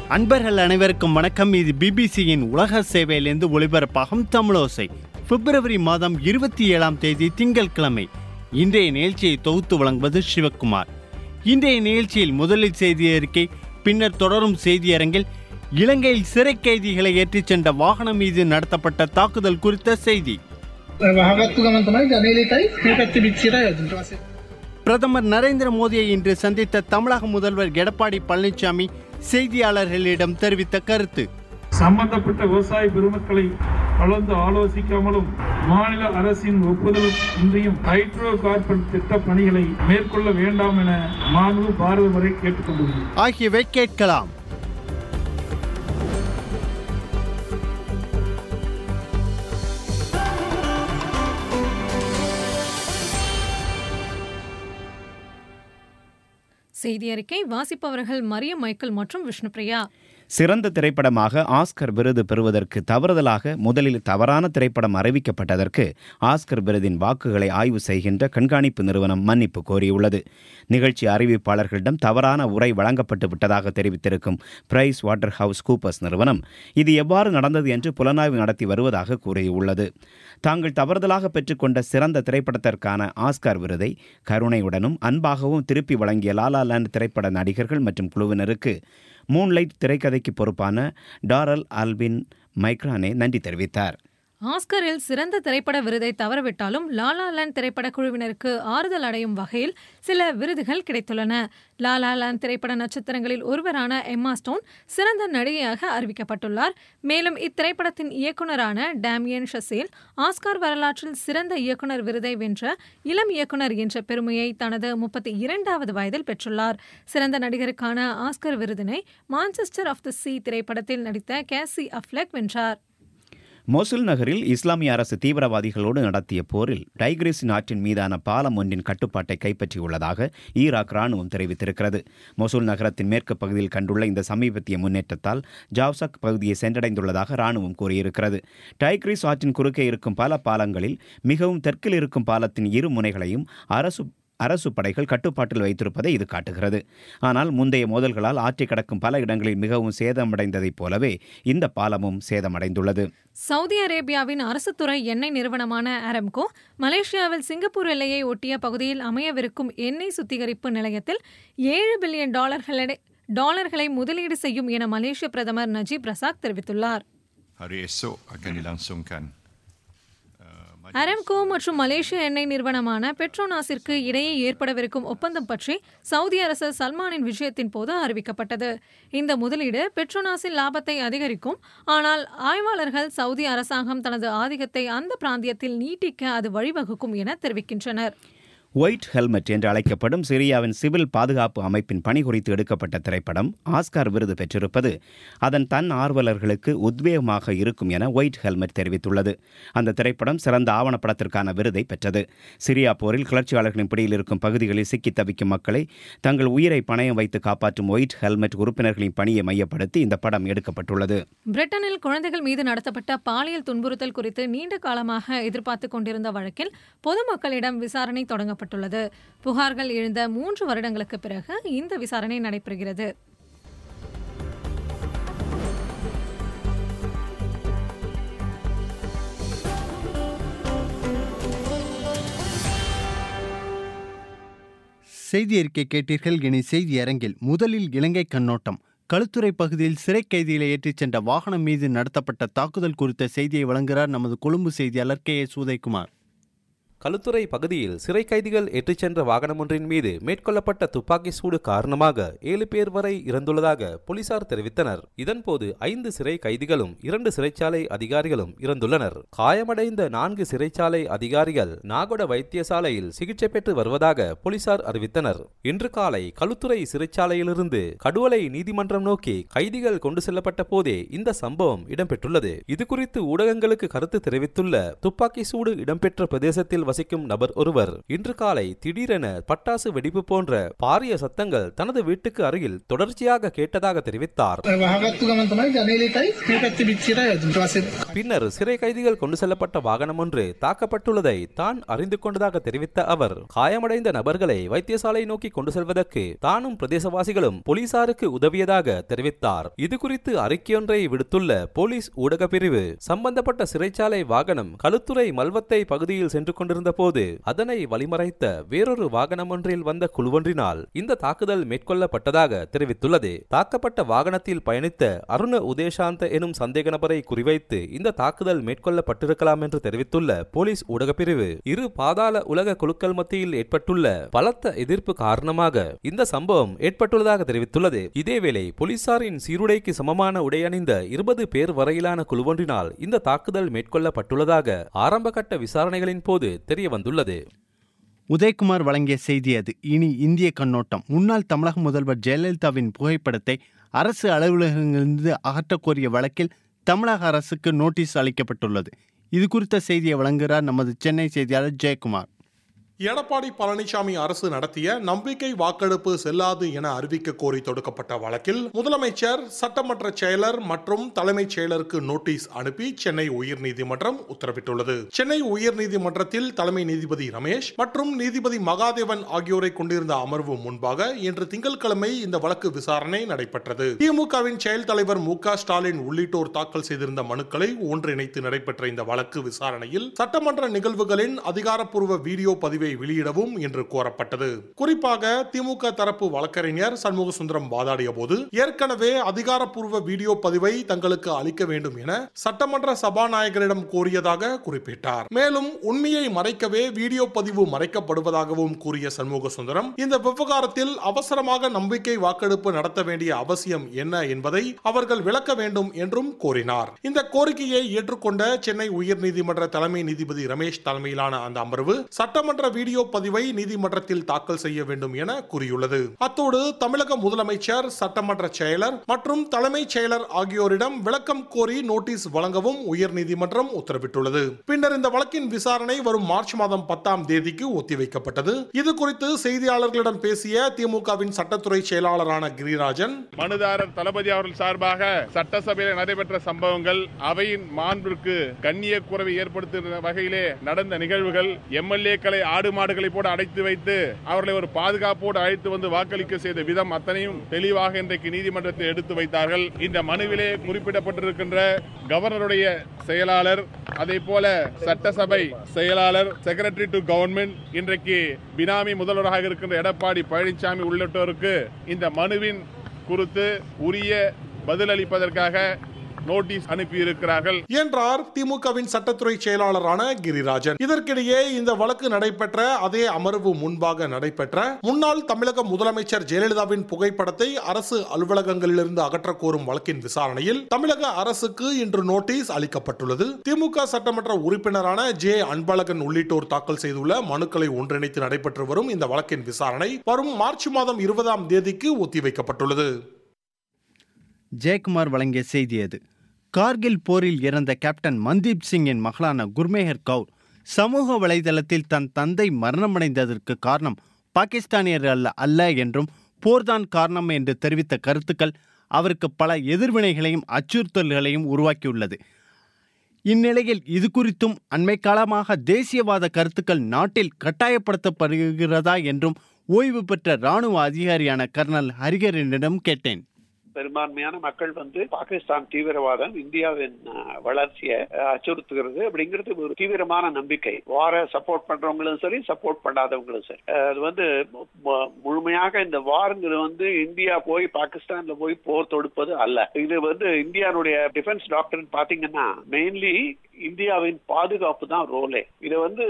அன்பர்கள் அனைவருக்கும் வணக்கம் இது பிபிசியின் உலக சேவையிலிருந்து ஒளிபரப்பாகும் தமிழோசை பிப்ரவரி மாதம் இருபத்தி ஏழாம் தேதி திங்கட்கிழமை இன்றைய நிகழ்ச்சியை தொகுத்து வழங்குவது சிவக்குமார் இன்றைய நிகழ்ச்சியில் முதலில் செய்தி அறிக்கை பின்னர் தொடரும் செய்தியரங்கில் இலங்கையில் சிறை கைதிகளை ஏற்றிச் சென்ற வாகனம் மீது நடத்தப்பட்ட தாக்குதல் குறித்த செய்தி වහගත්තු ගමන් තමයි ජනේලටයි මේ පැත්ති පිච්චිට ඊට පස්සේ பிரதமர் நரேந்திர மோடியை இன்று சந்தித்த தமிழக முதல்வர் எடப்பாடி பழனிசாமி செய்தியாளர்களிடம் தெரிவித்த கருத்து சம்பந்தப்பட்ட விவசாய பெருமக்களை கலந்து ஆலோசிக்காமலும் மாநில அரசின் ஒப்புதலும் இன்றியும் ஹைட்ரோ கார்பன் திட்ட பணிகளை மேற்கொள்ள வேண்டாம் என மாண்பு பாரத முறை கேட்டுக்கொண்டுள்ளது ஆகியவை கேட்கலாம் செய்தி அறிக்கை வாசிப்பவர்கள் மரியம் மைக்கேல் மற்றும் விஷ்ணுபிரியா சிறந்த திரைப்படமாக ஆஸ்கர் விருது பெறுவதற்கு தவறுதலாக முதலில் தவறான திரைப்படம் அறிவிக்கப்பட்டதற்கு ஆஸ்கர் விருதின் வாக்குகளை ஆய்வு செய்கின்ற கண்காணிப்பு நிறுவனம் மன்னிப்பு கோரியுள்ளது நிகழ்ச்சி அறிவிப்பாளர்களிடம் தவறான உரை வழங்கப்பட்டு விட்டதாக தெரிவித்திருக்கும் பிரைஸ் வாட்டர் ஹவுஸ் கூப்பர்ஸ் நிறுவனம் இது எவ்வாறு நடந்தது என்று புலனாய்வு நடத்தி வருவதாக கூறியுள்ளது தாங்கள் தவறுதலாக பெற்றுக்கொண்ட சிறந்த திரைப்படத்திற்கான ஆஸ்கார் விருதை கருணையுடனும் அன்பாகவும் திருப்பி வழங்கிய லாலா லேண்ட் திரைப்பட நடிகர்கள் மற்றும் குழுவினருக்கு மூன்லைட் திரைக்கதைக்கு பொறுப்பான டாரல் ஆல்பின் மைக்ரானே நன்றி தெரிவித்தார் ஆஸ்கரில் சிறந்த திரைப்பட விருதை தவறவிட்டாலும் லாலா லேண்ட் திரைப்பட குழுவினருக்கு ஆறுதல் அடையும் வகையில் சில விருதுகள் கிடைத்துள்ளன லாலா லேண்ட் திரைப்பட நட்சத்திரங்களில் ஒருவரான எம்மா ஸ்டோன் சிறந்த நடிகையாக அறிவிக்கப்பட்டுள்ளார் மேலும் இத்திரைப்படத்தின் இயக்குனரான டேமியன் ஷசேல் ஆஸ்கார் வரலாற்றில் சிறந்த இயக்குனர் விருதை வென்ற இளம் இயக்குனர் என்ற பெருமையை தனது முப்பத்தி இரண்டாவது வயதில் பெற்றுள்ளார் சிறந்த நடிகருக்கான ஆஸ்கர் விருதினை மான்செஸ்டர் ஆஃப் த சி திரைப்படத்தில் நடித்த கேசி அஃப்லெக் வென்றார் மொசுல் நகரில் இஸ்லாமிய அரசு தீவிரவாதிகளோடு நடத்திய போரில் டைக்ரிஸின் ஆற்றின் மீதான பாலம் ஒன்றின் கட்டுப்பாட்டை கைப்பற்றியுள்ளதாக ஈராக் ராணுவம் தெரிவித்திருக்கிறது மொசுல் நகரத்தின் மேற்கு பகுதியில் கண்டுள்ள இந்த சமீபத்திய முன்னேற்றத்தால் ஜாவ்சக் பகுதியை சென்றடைந்துள்ளதாக ராணுவம் கூறியிருக்கிறது டைக்ரிஸ் ஆற்றின் குறுக்கே இருக்கும் பல பாலங்களில் மிகவும் தெற்கில் இருக்கும் பாலத்தின் இரு முனைகளையும் அரசு அரசு படைகள் கட்டுப்பாட்டில் வைத்திருப்பதை இது காட்டுகிறது ஆனால் முந்தைய மோதல்களால் ஆற்றை கடக்கும் பல இடங்களில் மிகவும் சேதமடைந்ததைப் போலவே இந்த பாலமும் சேதமடைந்துள்ளது சவுதி அரேபியாவின் அரசுத்துறை எண்ணெய் நிறுவனமான அரம்கோ மலேசியாவில் சிங்கப்பூர் எல்லையை ஒட்டிய பகுதியில் அமையவிருக்கும் எண்ணெய் சுத்திகரிப்பு நிலையத்தில் ஏழு பில்லியன் டாலர்களை டாலர்களை முதலீடு செய்யும் என மலேசிய பிரதமர் நஜீப் ரசாக் தெரிவித்துள்ளார் Hari esok akan dilangsungkan Aramco மற்றும் மலேசிய எண்ணெய் நிறுவனமான பெட்ரோனாஸிற்கு இடையே ஏற்படவிருக்கும் ஒப்பந்தம் பற்றி சவுதி அரசர் சல்மானின் விஷயத்தின் போது அறிவிக்கப்பட்டது இந்த முதலீடு பெட்ரோனாஸின் லாபத்தை அதிகரிக்கும் ஆனால் ஆய்வாளர்கள் சவுதி அரசாங்கம் தனது ஆதிக்கத்தை அந்த பிராந்தியத்தில் நீட்டிக்க அது வழிவகுக்கும் என தெரிவிக்கின்றனர் ஒயிட் ஹெல்மெட் என்று அழைக்கப்படும் சிரியாவின் சிவில் பாதுகாப்பு அமைப்பின் பணி குறித்து எடுக்கப்பட்ட திரைப்படம் ஆஸ்கார் விருது பெற்றிருப்பது அதன் தன் ஆர்வலர்களுக்கு உத்வேகமாக இருக்கும் என ஒயிட் ஹெல்மெட் தெரிவித்துள்ளது அந்த திரைப்படம் சிறந்த ஆவணப்படத்திற்கான விருதை பெற்றது சிரியா போரில் கிளர்ச்சியாளர்களின் பிடியில் இருக்கும் பகுதிகளில் சிக்கி தவிக்கும் மக்களை தங்கள் உயிரை பணயம் வைத்து காப்பாற்றும் ஒயிட் ஹெல்மெட் உறுப்பினர்களின் பணியை மையப்படுத்தி இந்த படம் எடுக்கப்பட்டுள்ளது பிரிட்டனில் குழந்தைகள் மீது நடத்தப்பட்ட பாலியல் துன்புறுத்தல் குறித்து நீண்ட காலமாக எதிர்பார்த்துக் கொண்டிருந்த வழக்கில் பொதுமக்களிடம் விசாரணை தொடங்கப்பட்டுள்ளது புகார்கள் எழுந்த மூன்று வருடங்களுக்கு பிறகு இந்த விசாரணை நடைபெறுகிறது செய்தி அறிக்கை கேட்டீர்கள் இனி செய்தி அரங்கில் முதலில் இலங்கை கண்ணோட்டம் களுத்துறை பகுதியில் சிறை கைதிகளை ஏற்றிச் சென்ற வாகனம் மீது நடத்தப்பட்ட தாக்குதல் குறித்த செய்தியை வழங்குகிறார் நமது கொழும்பு செய்தியாளர் கே எஸ் உதயகுமார் களுத்துறை பகுதியில் சிறை கைதிகள் ஏற்றிச் சென்ற வாகனம் ஒன்றின் மீது மேற்கொள்ளப்பட்ட துப்பாக்கி சூடு காரணமாக ஏழு பேர் வரை இறந்துள்ளதாக போலீசார் தெரிவித்தனர் இதன்போது ஐந்து சிறை கைதிகளும் இரண்டு சிறைச்சாலை அதிகாரிகளும் இறந்துள்ளனர் காயமடைந்த நான்கு சிறைச்சாலை அதிகாரிகள் நாகொட வைத்தியசாலையில் சிகிச்சை பெற்று வருவதாக போலீசார் அறிவித்தனர் இன்று காலை களுத்துறை சிறைச்சாலையிலிருந்து கடுவலை நீதிமன்றம் நோக்கி கைதிகள் கொண்டு செல்லப்பட்ட போதே இந்த சம்பவம் இடம்பெற்றுள்ளது இதுகுறித்து ஊடகங்களுக்கு கருத்து தெரிவித்துள்ள துப்பாக்கி சூடு இடம்பெற்ற பிரதேசத்தில் பகுதியில் வசிக்கும் நபர் ஒருவர் இன்று காலை திடீரென பட்டாசு வெடிப்பு போன்ற பாரிய சத்தங்கள் தனது வீட்டுக்கு அருகில் தொடர்ச்சியாக கேட்டதாக தெரிவித்தார் වහගත්තු ගමන් තමයි ජනේලෙටයි මේ පැත්තේ පිච්චියට ඊට පස්සේ பின்னர் சிறை கைதிகள் கொண்டு செல்லப்பட்ட வாகனம் ஒன்று தாக்கப்பட்டுள்ளதை தான் அறிந்து கொண்டதாக தெரிவித்த அவர் காயமடைந்த நபர்களை வைத்தியசாலை நோக்கி கொண்டு செல்வதற்கு தானும் பிரதேசவாசிகளும் போலீசாருக்கு உதவியதாக தெரிவித்தார் இது குறித்து அறிக்கையொன்றை விடுத்துள்ள போலீஸ் ஊடக பிரிவு சம்பந்தப்பட்ட சிறைச்சாலை வாகனம் களுத்துறை மல்வத்தை பகுதியில் சென்று கொண்டிருந்த போது அதனை வழிமறைத்த வேறொரு வாகனம் ஒன்றில் வந்த குழுவொன்றினால் இந்த தாக்குதல் மேற்கொள்ளப்பட்டதாக தெரிவித்துள்ளது தாக்கப்பட்ட வாகனத்தில் பயணித்த அருண உதேசாந்த எனும் சந்தேக நபரை குறிவைத்து இந்த தாக்குதல் மேற்கொள்ளப்பட்டிருக்கலாம் என்று தெரிவித்துள்ள போலீஸ் ஊடகப் பிரிவு இரு பாதாள உலக குழுக்கள் மத்தியில் ஏற்பட்டுள்ள பலத்த எதிர்ப்பு காரணமாக இந்த சம்பவம் ஏற்பட்டுள்ளதாக தெரிவித்துள்ளது இதேவேளை போலீசாரின் சீருடைக்கு சமமான உடை அணிந்த இருபது பேர் வரையிலான குழுவொன்றினால் இந்த தாக்குதல் மேற்கொள்ளப்பட்டுள்ளதாக ஆரம்பகட்ட விசாரணைகளின் போது தெரிய வந்துள்ளது உதயகுமார் வழங்கிய செய்தி அது இனி இந்திய கண்ணோட்டம் முன்னாள் தமிழக முதல்வர் ஜெயலலிதாவின் புகைப்படத்தை அரசு அலுவலகங்களிலிருந்து அகற்றக் கோரிய வழக்கில் தமிழக அரசுக்கு நோட்டீஸ் அளிக்கப்பட்டுள்ளது இது குறித்த செய்தியை வழங்குகிறார் நமது சென்னை செய்தியாளர் ஜெயக்குமார் எடப்பாடி பழனிசாமி அரசு நடத்திய நம்பிக்கை வாக்கெடுப்பு செல்லாது என அறிவிக்க கோரி தொடுக்கப்பட்ட வழக்கில் முதலமைச்சர் சட்டமன்ற செயலர் மற்றும் தலைமைச் செயலருக்கு நோட்டீஸ் அனுப்பி சென்னை உயர்நீதிமன்றம் உத்தரவிட்டுள்ளது சென்னை உயர்நீதிமன்றத்தில் தலைமை நீதிபதி ரமேஷ் மற்றும் நீதிபதி மகாதேவன் ஆகியோரை கொண்டிருந்த அமர்வு முன்பாக இன்று திங்கட்கிழமை இந்த வழக்கு விசாரணை நடைபெற்றது திமுகவின் செயல் தலைவர் மு க ஸ்டாலின் உள்ளிட்டோர் தாக்கல் செய்திருந்த மனுக்களை ஒன்றிணைத்து நடைபெற்ற இந்த வழக்கு விசாரணையில் சட்டமன்ற நிகழ்வுகளின் அதிகாரப்பூர்வ வீடியோ பதிவை வெளியிடவும் என்று கோரப்பட்டது குறிப்பாக திமுக தரப்பு வழக்கறிஞர் சண்முக சுந்தரம் வாதாடிய போது ஏற்கனவே அதிகாரப்பூர்வ வீடியோ பதிவை தங்களுக்கு அளிக்க வேண்டும் என சட்டமன்ற சபாநாயகரிடம் கோரியதாக குறிப்பிட்டார் மேலும் உண்மையை மறைக்கவே வீடியோ பதிவு மறைக்கப்படுவதாகவும் கூறிய சண்முக சுந்தரம் இந்த விவகாரத்தில் அவசரமாக நம்பிக்கை வாக்கெடுப்பு நடத்த வேண்டிய அவசியம் என்ன என்பதை அவர்கள் விளக்க வேண்டும் என்றும் கோரினார் இந்த கோரிக்கையை ஏற்றுக்கொண்ட சென்னை உயர்நீதிமன்ற தலைமை நீதிபதி ரமேஷ் தலைமையிலான அந்த அமர்வு சட்டமன்ற வீடியோ பதிவை நீதிமன்றத்தில் தாக்கல் செய்ய வேண்டும் என கூறியுள்ளது அத்தோடு தமிழக முதலமைச்சர் சட்டமன்ற செயலர் மற்றும் தலைமைச் செயலர் ஆகியோரிடம் விளக்கம் கோரி நோட்டீஸ் வழங்கவும் உயர்நீதிமன்றம் உத்தரவிட்டுள்ளது பின்னர் இந்த வழக்கின் விசாரணை வரும் மார்ச் மாதம் பத்தாம் தேதிக்கு ஒத்திவைக்கப்பட்டது இது குறித்து செய்தியாளர்களிடம் பேசிய திமுகவின் சட்டத்துறை செயலாளரான கிரிராஜன் மனுதாரர் தளபதி அவர்கள் சார்பாக சட்டசபையில் நடைபெற்ற சம்பவங்கள் அவையின் மாண்பிற்கு கண்ணிய குறைவை ஏற்படுத்துகிற வகையிலே நடந்த நிகழ்வுகள் எம்எல்ஏக்களை ஆடு மாடுகளை போல அடைத்து வைத்து அவர்களை ஒரு பாதுகாப்போடு அழைத்து வந்து வாக்களிக்க செய்த விதம் அத்தனையும் தெளிவாக இன்றைக்கு நீதிமன்றத்தில் எடுத்து வைத்தார்கள் இந்த மனுவிலே குறிப்பிடப்பட்டிருக்கின்ற கவர்னருடைய செயலாளர் அதே போல சட்டசபை செயலாளர் செக்ரட்டரி டு கவர்மெண்ட் இன்றைக்கு பினாமி முதல்வராக இருக்கின்ற எடப்பாடி பழனிசாமி உள்ளிட்டோருக்கு இந்த மனுவின் குறித்து உரிய பதிலளிப்பதற்காக நோட்டீஸ் அனுப்பியிருக்கிறார்கள் என்றார் திமுகவின் சட்டத்துறை செயலாளரான கிரிராஜன் இதற்கிடையே இந்த வழக்கு நடைபெற்ற அதே அமர்வு முன்பாக நடைபெற்ற முன்னாள் தமிழக முதலமைச்சர் ஜெயலலிதாவின் புகைப்படத்தை அரசு அலுவலகங்களிலிருந்து அகற்ற கோரும் வழக்கின் விசாரணையில் தமிழக அரசுக்கு இன்று நோட்டீஸ் அளிக்கப்பட்டுள்ளது திமுக சட்டமன்ற உறுப்பினரான ஜே அன்பழகன் உள்ளிட்டோர் தாக்கல் செய்துள்ள மனுக்களை ஒன்றிணைத்து நடைபெற்று வரும் இந்த வழக்கின் விசாரணை வரும் மார்ச் மாதம் இருபதாம் தேதிக்கு ஒத்திவைக்கப்பட்டுள்ளது ஜெயக்குமார் வழங்கிய செய்தி அது கார்கில் போரில் இறந்த கேப்டன் மன்தீப் சிங்கின் மகளான குர்மேஹர் கவுர் சமூக வலைதளத்தில் தன் தந்தை மரணமடைந்ததற்கு காரணம் பாகிஸ்தானியர் அல்ல அல்ல என்றும் போர்தான் காரணம் என்று தெரிவித்த கருத்துக்கள் அவருக்கு பல எதிர்வினைகளையும் அச்சுறுத்தல்களையும் உருவாக்கியுள்ளது இந்நிலையில் இது குறித்தும் அண்மை காலமாக தேசியவாத கருத்துக்கள் நாட்டில் கட்டாயப்படுத்தப்படுகிறதா என்றும் ஓய்வு பெற்ற இராணுவ அதிகாரியான கர்னல் ஹரிகரனிடம் கேட்டேன் பெரும்பான்மையான மக்கள் வந்து பாகிஸ்தான் தீவிரவாதம் இந்தியாவின் அஹ், வளர்ச்சியை அஹ், அச்சுறுத்துகிறது அப்படிங்கிறது ஒரு தீவிரமான நம்பிக்கை வார சப்போர்ட் பண்றவங்களும் சரி சப்போர்ட் பண்ணாதவங்களும் சரி அஹ், அது வந்து மு- முழுமையாக இந்த வாருங்கிறது வந்து இந்தியா போய் பாகிஸ்தான்ல போய் போர் தொடுப்பது அல்ல இது வந்து இந்தியாவுடைய டிஃபென்ஸ் டாக்டர் பாத்தீங்கன்னா மெயின்லி இந்தியாவின் பாதுகாப்பு தான் ரோலே இதை வந்து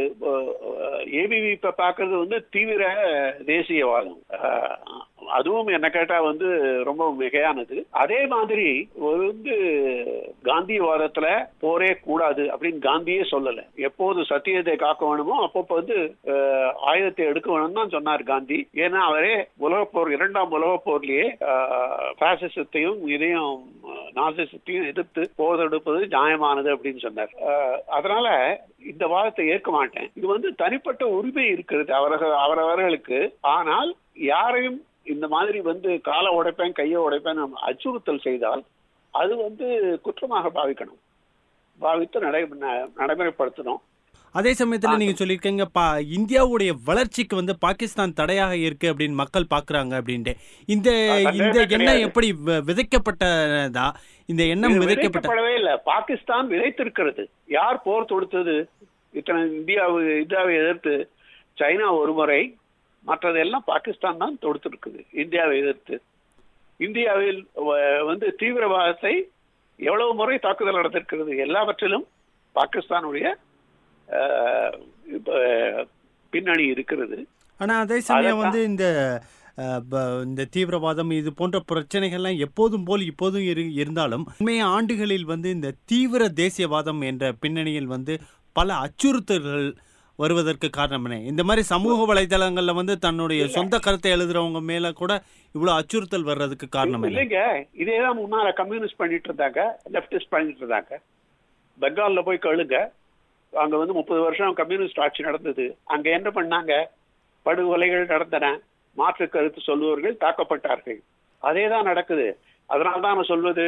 ஏபிவி இப்ப பாக்குறது வந்து தீவிர தேசியவாதம் அஹ், அதுவும் என்ன கேட்டா வந்து ரொம்ப மிகையானது அதே மாதிரி ஒரு வந்து காந்தியவாதத்துல போரே கூடாது அப்படின்னு காந்தியே சொல்லல எப்போது சத்தியத்தை காக்க வேணுமோ அப்பப்போ வந்து அஹ், ஆயுதத்தை எடுக்க வேணும்னு தான் சொன்னார் காந்தி ஏன்னா அவரே உலகப் போர் இரண்டாம் உலகப் போர்லயே பாசிசத்தையும் இதையும் அஹ், நாசிசத்தையும் எதிர்த்து போர் தொடுப்பது நியாயமானது அப்படின்னு சொன்னார் அஹ், அதனால இந்த வாதத்தை ஏற்க மாட்டேன் இது வந்து தனிப்பட்ட உரிமை இருக்கிறது அவர்கள் அவரவர்களுக்கு ஆனால் யாரையும் இந்த மாதிரி வந்து காலை உடைப்பேன் கையை உடைப்பேன் நம்ம அச்சுறுத்தல் செய்தால் அது வந்து குற்றமாக பாவிக்கணும் பாவித்து நடை ந- நடைமுறைப்படுத்தணும் அதே சமயத்துல நீங்க சொல்லியிருக்கீங்க பா இந்தியாவுடைய வளர்ச்சிக்கு வந்து பாகிஸ்தான் தடையாக இருக்கு அப்படின்னு மக்கள் பாக்குறாங்க அப்படின்ட்டு இந்த அது இந்த கிடையாது. எண்ணம் எப்படி வி- விதைக்கப்பட்டதா இந்த எண்ணம் இது விதைக்கப்பட்ட விதைக்கப்படவே இல்ல பாகிஸ்தான் விதைத்திருக்கிறது யார் போர் தொடுத்தது இத்தனை இந்தியாவு இந்தியாவை எதிர்த்து சைனா ஒரு முறை மற்றதெல்லாம் பாகிஸ்தான் தான் தொடுத்திருக்குது இந்தியாவை எதிர்த்து இந்தியாவில் வ- வந்து தீவிரவாதத்தை எவ்வளவு முறை தாக்குதல் நடத்திருக்கிறது எல்லாவற்றிலும் பாகிஸ்தானுடைய அஹ், இப்ப, பின்னணி இருக்கிறது ஆனா அதே சமயம் அதைத்தான். வந்து இந்த அஹ், ப- இந்த தீவிரவாதம் இது போன்ற பிரச்சனைகள்லாம் எப்போதும் போல் இப்போதும் இரு இருந்தாலும் உண்மைய ஆண்டுகளில் வந்து இந்த தீவிர தேசியவாதம் என்ற பின்னணியில் வந்து பல அச்சுறுத்தல்கள் வருவதற்கு காரணம் என்ன இந்த மாதிரி சமூக வலைதளங்கள்ல வந்து தன்னுடைய சொந்த கருத்தை எழுதுறவங்க மேல கூட இவ்வளவு அச்சுறுத்தல் வர்றதுக்கு காரணம் என்ன இல்லைங்க இதேதான் முன்னால கம்யூனிஸ்ட் பண்ணிட்டு இருந்தாங்க லெப்டிஸ்ட் பண்ணிட்டு இருந்தாங்க பெங்கால்ல போய் கேளுங்க அங்க வந்து முப்பது வருஷம் கம்யூனிஸ்ட் ஆட்சி நடந்தது அங்க என்ன பண்ணாங்க படுகொலைகள் நடந்தன மாற்று கருத்து சொல்லுவவர்கள் தாக்கப்பட்டார்கள் அதே தான் நடக்குது அதனால தான் நான் சொல்வது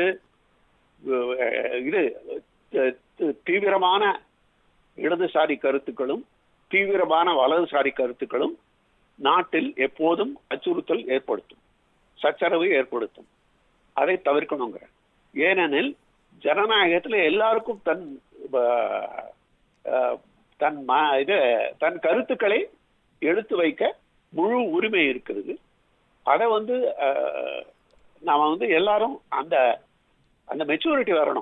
அஹ், இது அஹ், தீவிரமான இடதுசாரி கருத்துக்களும் தீவிரமான வலதுசாரி கருத்துக்களும் நாட்டில் எப்போதும் அச்சுறுத்தல் ஏற்படுத்தும் சச்சரவு ஏற்படுத்தும் அதை தவிர்க்கணுங்க ஏனெனில் ஜனநாயகத்தில் எல்லாருக்கும் தன் அஹ், அஹ், தன் ம- இது தன் கருத்துக்களை எடுத்து வைக்க முழு உரிமை இருக்கிறது அதை வந்து அஹ், நாம வந்து எல்லாரும் அந்த அந்த மெச்சூரிட்டி வரணும்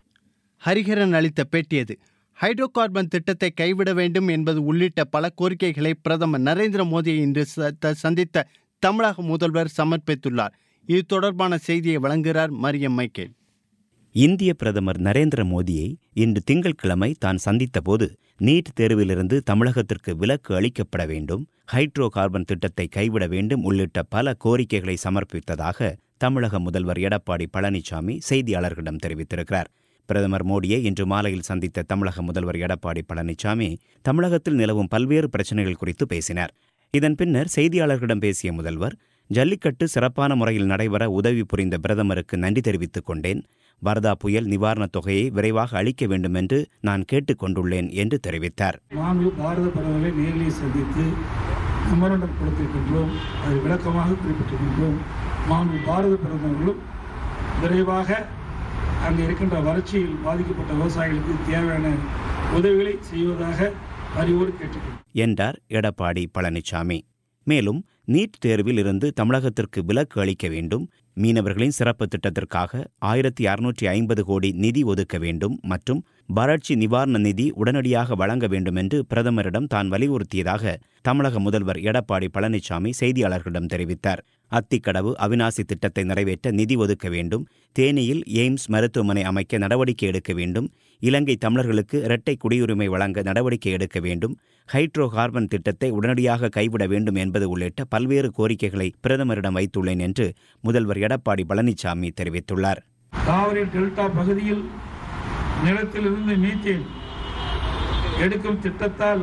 ஹரிஹரன் அளித்த பேட்டியது ஹைட்ரோ கார்பன் திட்டத்தை கைவிட வேண்டும் என்பது உள்ளிட்ட பல கோரிக்கைகளை பிரதமர் நரேந்திர மோடி இன்று ச- த- சந்தித்த தமிழக முதல்வர் சமர்ப்பித்துள்ளார் இது தொடர்பான செய்தியை வழங்குகிறார் மரியம் மைக்கேல் இந்திய பிரதமர் நரேந்திர மோடியை இன்று திங்கட்கிழமை தான் சந்தித்தபோது நீட் தேர்விலிருந்து தமிழகத்திற்கு விலக்கு அளிக்கப்பட வேண்டும் ஹைட்ரோ கார்பன் திட்டத்தை கைவிட வேண்டும் உள்ளிட்ட பல கோரிக்கைகளை சமர்ப்பித்ததாக தமிழக முதல்வர் எடப்பாடி பழனிசாமி செய்தியாளர்களிடம் தெரிவித்திருக்கிறார் பிரதமர் மோடியை இன்று மாலையில் சந்தித்த தமிழக முதல்வர் எடப்பாடி பழனிசாமி தமிழகத்தில் நிலவும் பல்வேறு பிரச்சனைகள் குறித்து பேசினார் இதன் பின்னர் செய்தியாளர்களிடம் பேசிய முதல்வர் ஜல்லிக்கட்டு சிறப்பான முறையில் நடைபெற உதவி புரிந்த பிரதமருக்கு நன்றி தெரிவித்துக் கொண்டேன் வர்தா புயல் நிவாரணத் தொகையை விரைவாக அளிக்க வேண்டும் என்று நான் கேட்டுக் கொண்டுள்ளேன் என்று தெரிவித்தார் மாண்பு பாரத பிரதமரை நேரில் சந்தித்து மெமரண்டம் கொடுத்திருக்கின்றோம் அதை விளக்கமாக குறிப்பிட்டிருக்கின்றோம் மாண்பு பாரத பிரதமர்களும் விரைவாக அங்கே இருக்கின்ற வறட்சியில் பாதிக்கப்பட்ட விவசாயிகளுக்கு தேவையான உதவிகளை செய்வதாக அறிவோடு கேட்டுக்கொள்கிறேன் என்றார் எடப்பாடி பழனிசாமி மேலும் நீட் தேர்வில் இருந்து தமிழகத்திற்கு விலக்கு அளிக்க வேண்டும் மீனவர்களின் சிறப்பு திட்டத்திற்காக ஆயிரத்தி அறுநூற்றி ஐம்பது கோடி நிதி ஒதுக்க வேண்டும் மற்றும் வறட்சி நிவாரண நிதி உடனடியாக வழங்க வேண்டும் என்று பிரதமரிடம் தான் வலியுறுத்தியதாக தமிழக முதல்வர் எடப்பாடி பழனிசாமி செய்தியாளர்களிடம் தெரிவித்தார் அத்திக்கடவு அவிநாசி திட்டத்தை நிறைவேற்ற நிதி ஒதுக்க வேண்டும் தேனியில் எய்ம்ஸ் மருத்துவமனை அமைக்க நடவடிக்கை எடுக்க வேண்டும் இலங்கை தமிழர்களுக்கு இரட்டை குடியுரிமை வழங்க நடவடிக்கை எடுக்க வேண்டும் ஹைட்ரோ கார்பன் திட்டத்தை உடனடியாக கைவிட வேண்டும் என்பது உள்ளிட்ட பல்வேறு கோரிக்கைகளை பிரதமரிடம் வைத்துள்ளேன் என்று முதல்வர் எடப்பாடி பழனிசாமி தெரிவித்துள்ளார் காவிரி டெல்டா பகுதியில் நிலத்திலிருந்து மீத்தேன் எடுக்கும் திட்டத்தால்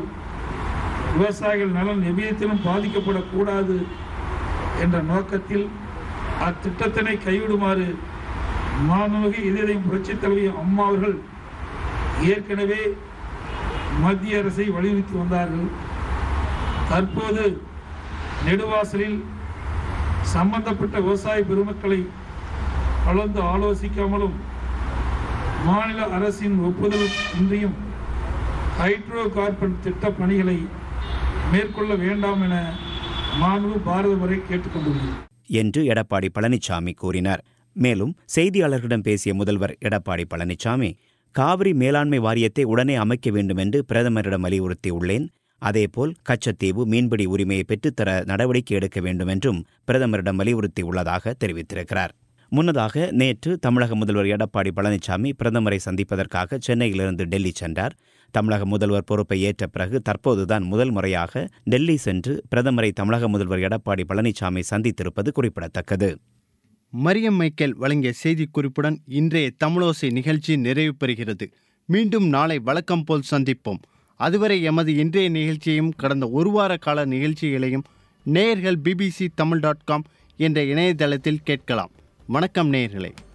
விவசாயிகள் நலன் எவ்விதத்திலும் பாதிக்கப்படக்கூடாது என்ற நோக்கத்தில் அத்திட்டத்தினை கைவிடுமாறு மாண்புமிகு இதயம் புரட்சித் தலைவி அம்மா அவர்கள் ஏற்கனவே மத்திய அரசை வலியுறுத்தி வந்தார்கள் தற்போது நெடுவாசலில் சம்பந்தப்பட்ட விவசாய பெருமக்களை கலந்து ஆலோசிக்காமலும் மாநில அரசின் ஒப்புதல் இன்றியும் ஹைட்ரோ கார்பன் திட்ட பணிகளை மேற்கொள்ள வேண்டாம் என மாண்பு பாரத வரை கேட்டுக்கொண்டுள்ளது என்று எடப்பாடி பழனிசாமி கூறினார் மேலும் செய்தியாளர்களிடம் பேசிய முதல்வர் எடப்பாடி பழனிசாமி காவிரி மேலாண்மை வாரியத்தை உடனே அமைக்க வேண்டும் என்று பிரதமரிடம் வலியுறுத்தியுள்ளேன் அதேபோல் கச்சத்தீவு மீன்பிடி உரிமையை பெற்றுத்தர நடவடிக்கை எடுக்க வேண்டும் என்றும் பிரதமரிடம் வலியுறுத்தியுள்ளதாக தெரிவித்திருக்கிறார் முன்னதாக நேற்று தமிழக முதல்வர் எடப்பாடி பழனிசாமி பிரதமரை சந்திப்பதற்காக சென்னையிலிருந்து டெல்லி சென்றார் தமிழக முதல்வர் பொறுப்பை ஏற்ற பிறகு தற்போதுதான் முதல் முறையாக டெல்லி சென்று பிரதமரை தமிழக முதல்வர் எடப்பாடி பழனிசாமி சந்தித்திருப்பது குறிப்பிடத்தக்கது மரியம் மைக்கேல் வழங்கிய செய்திக்குறிப்புடன் இன்றைய தமிழோசை நிகழ்ச்சி நிறைவு பெறுகிறது மீண்டும் நாளை வழக்கம் போல் சந்திப்போம் அதுவரை எமது இன்றைய நிகழ்ச்சியையும் கடந்த ஒரு வார கால நிகழ்ச்சிகளையும் நேயர்கள் பிபிசி தமிழ் டாட் காம் என்ற இணையதளத்தில் கேட்கலாம் வணக்கம் நேயர்களே